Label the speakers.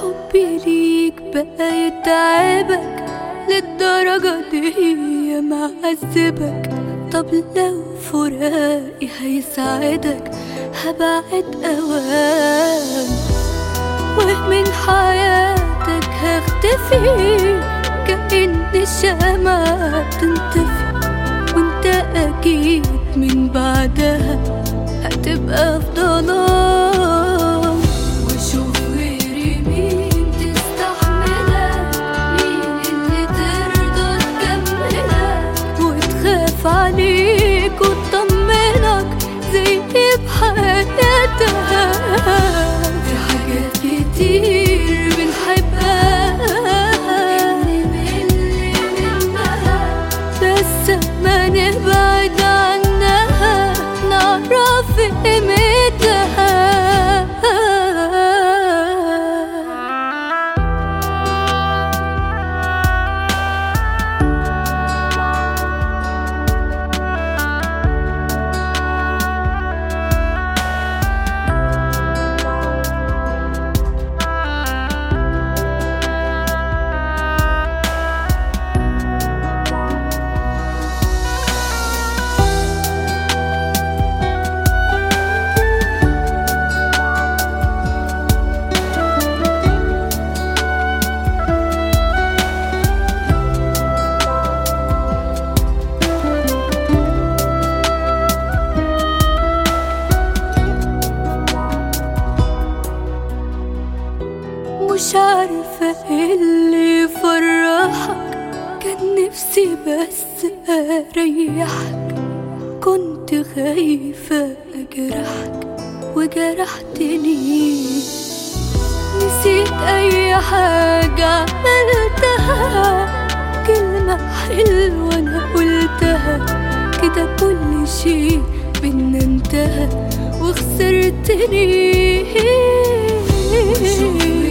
Speaker 1: حبي ليك بقى يتعبك للدرجة دي معذبك طب لو فراقي هيساعدك هبعد أوان ومن حياتك هختفي كأن الشمعة بتنطفي وانت أكيد من بعدها هتبقى في ضلال وشوف غيري مين تستحملك مين اللي ترضى تكملك وتخاف عليك وتطمنك زي بحياتها في حاجات كتير بنحبها بس ما نبعد عنها نعرف قيمتها مش عارفة ايه اللي يفرحك كان نفسي بس اريحك كنت خايفة اجرحك وجرحتني نسيت اي حاجة عملتها كلمة حلوة انا قلتها كده كل شيء بينا انتهى وخسرتني